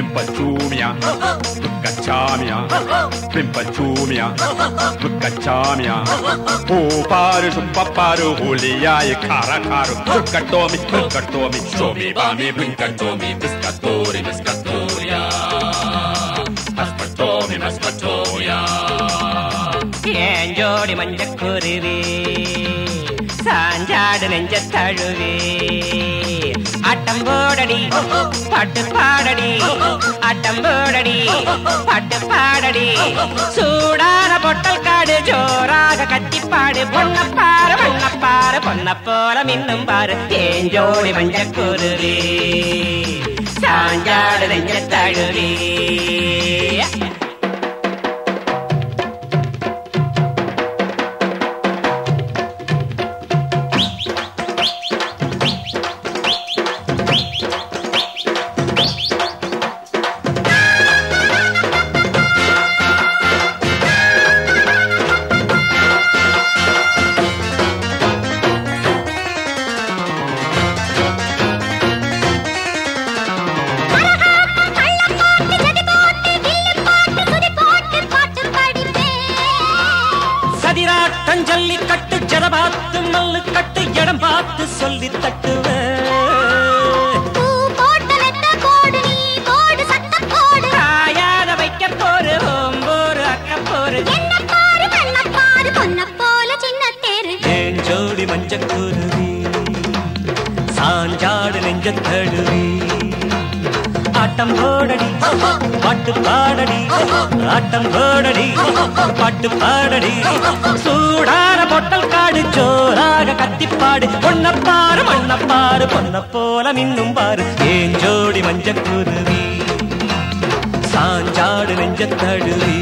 பிம்பச்சூமியா கச்சாமியா பிம்பச்சூமியா கச்சாமியா பூ பாரு சுப்பப்பாரு ஹோலியாய் கார காரு கட்டோமி கட்டோமி சோமி பாமி பிங்கட்டோமி பிஸ்கட்டோரி பிஸ்கட்டோரியா அஸ்பட்டோமி மஸ்பட்டோயா ஏன் ஜோடி மஞ்சக்குருவி சாஞ்சாடு நெஞ்ச தழுவி ஆட்டம் போடடி பாட்டு பாடடி ஆட்டம் போடடி பாட்டு பாடடி சூடான பொட்டல் காடு ஜோராக கத்திப்பாடு பொன்னப்பாரு பொன்னப்பாரு பொன்ன போல மின்னும் பாரு ஏன் ஜோடி மஞ்சக்குருவி சாஞ்சாடு நெஞ்ச தழுவி சதிராட்டம் ஜல்லி கட்டு ஜரபாத்து மல்லு கட்டு இடம் பார்த்து சொல்லி தட்டுவேன் காயாத வைக்க போரு ஓம்போரு அக்க போரு ஏன் ஜோடி மஞ்சக்குருவி சாஞ்சாடு நெஞ்ச தழுவி ஆட்டம் போடடி பாட்டு பாடடி ஆட்டம் போடடி பாட்டு பாடடி சூடான பொட்டல் காடு ஜோராக கத்திப்பாடு பொன்னப்பாரு மண்ணப்பாரு பொன்ன போல மின்னும் பாரு ஏன் ஜோடி மஞ்சக்குருவி சாஞ்சாடு நெஞ்ச தழுவி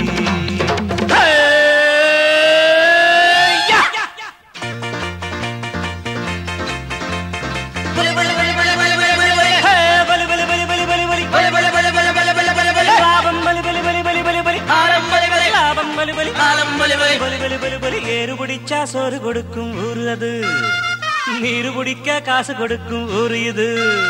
ஏறு பிடிச்சா சோறு கொடுக்கும் ஊரு அது நீரு குடிக்க காசு கொடுக்கும் ஊரு இது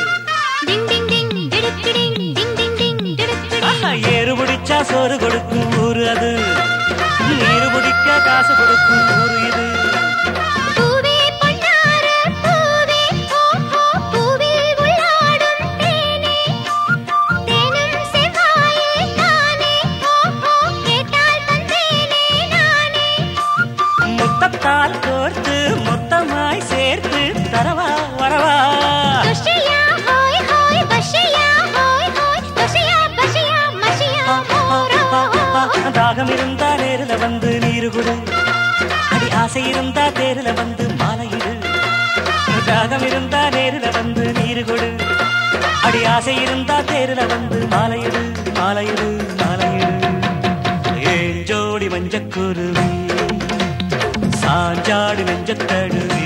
ஆஹா, ஏறு பிடிச்சா சோறு கொடுக்கும் ஊரு அது நீரு குடிக்க காசு கொடுக்கும் ஊரு இது முத்தத்தால் கோர்த்து மொத்தமாய் சேர்த்து தரவா வரவா தாகம் இருந்தா நேரில் வந்து நீரு குடு அடி ஆசை இருந்தா தேரில் வந்து மாலையிடு தாகம் இருந்தா நேரில் வந்து நீரு குடு அடி ஆசை இருந்தா தேரில் வந்து மாலையிடு மாலையிடு மாலையிடு ஏன் ஜோடி மஞ்சக்குருவி சாஞ்சாடு நெஞ்சத்தழுவி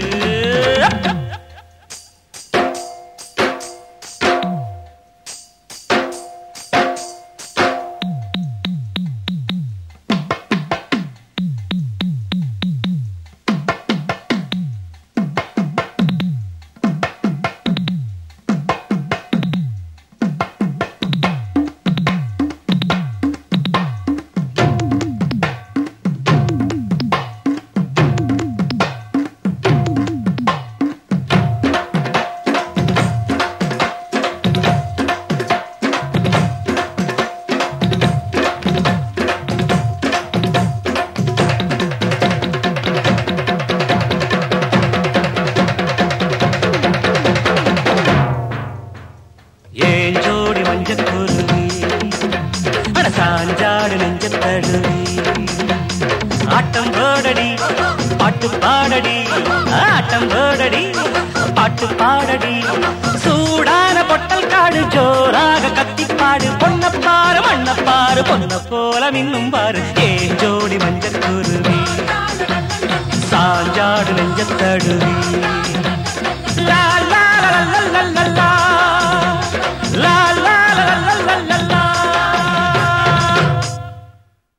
ஏன் ஜோடி மஞ்சக்குருவி அட சாஞ்சாடு நெஞ்சத்தழுவி ஆட்டம் போடடி பாட்டு பாடடி ஆட்டம் போடடி பாட்டு பாடடி சூடான பொட்டல் காடு ஜோராக கத்திப்பாடு பொன்னப்பாரு மண்ணப்பாரு பொன்ன போல மின்னும் பாரு ஏன் ஜோடி மஞ்சள்